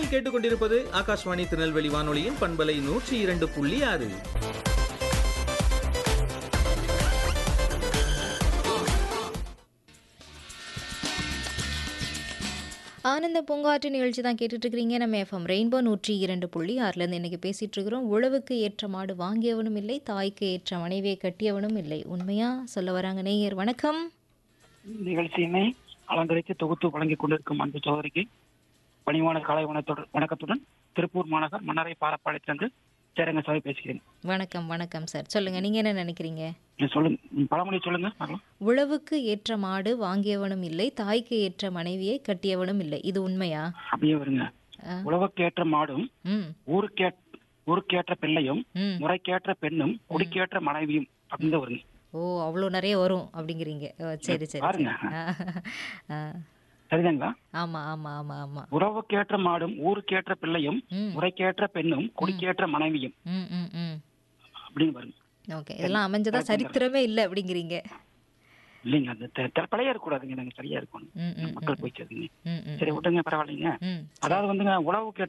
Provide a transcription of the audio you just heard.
நீங்கள் கேட்டுக்கொண்டிருப்பது ஆகாஷ்வாணி திருநெல்வேலி வானொலியின் பண்பலை நூற்றி இரண்டு புள்ளி ஆறு ஆனந்த பூங்காற்று நிகழ்ச்சி தான் கேட்டுட்டு இருக்கிறீங்க நம்ம எஃப்எம் ரெயின்போ நூற்றி இரண்டு புள்ளி ஆறுலேருந்து இன்னைக்கு பேசிட்டு இருக்கிறோம் உழவுக்கு ஏற்ற மாடு வாங்கியவனும் இல்லை தாய்க்கு ஏற்ற மனைவியை கட்டியவனும் இல்லை உண்மையா சொல்ல வராங்க நேயர் வணக்கம் நிகழ்ச்சியினை அலங்கரித்து தொகுத்து வழங்கிக் கொண்டிருக்கும் அன்பு சோதரிக்கு பணிவான காலை வணக்கத்துடன் வணக்கத்துடன் திருப்பூர் மாநகர் மன்னரை பாரப்பாளையத்திலிருந்து சேரங்க சாமி பேசுகிறேன் வணக்கம் வணக்கம் சார் சொல்லுங்க நீங்க என்ன நினைக்கிறீங்க நீ சொல்லுங்க ம், பழமொழி சொல்லுங்க பார்க்கலாம். உழவுக்கு ஏற்ற மாடு வாங்கியவனும் இல்லை தாய்க்கு ஏற்ற மனைவியை கட்டியவனும் இல்லை இது உண்மையா அப்படியே வருங்க ஆ. உழவுக்கேற்ற மாடும் ம் ஊருக்கே ஊருக்கேற்ற பிள்ளையும் ம் முறைக்கேற்ற பெண்ணும் குடிக்கேற்ற மனைவியும் அப்படின்னு தான் வருங்க ஓ அவ்வளோ நிறைய வரும் அப்படிங்கிறீங்க ஓ, சரி சரி சரி பாருங்க. ஆ, ஆ. சரிதாங்களா ஆமா ஆமா ஆமா ஆமா உறவுக்கேற்ற மாடும் ஊருக்கேற்ற பிள்ளையும் ம் முறைக்கேற்ற பெண்ணும் குடிக்கேற்ற மனைவியும் ம் ம் ம் அப்படின்னு வருங்க ஓகே இதெல்லாம் அமைஞ்சதா சரித்திரமே இல்லை அப்படிங்கிறீங்க இல்லைங்க அந்த தெ- தெ- பழைய இருக்கக்கூடாதுங்க நாங்க சரியா இருக்கணும் ம் ம் மக்கள் போய் சேருங்க ம் ம் சரி விட்டுங்க பரவாயில்லைங்க ம் அதாவது வந்துங்க உழவு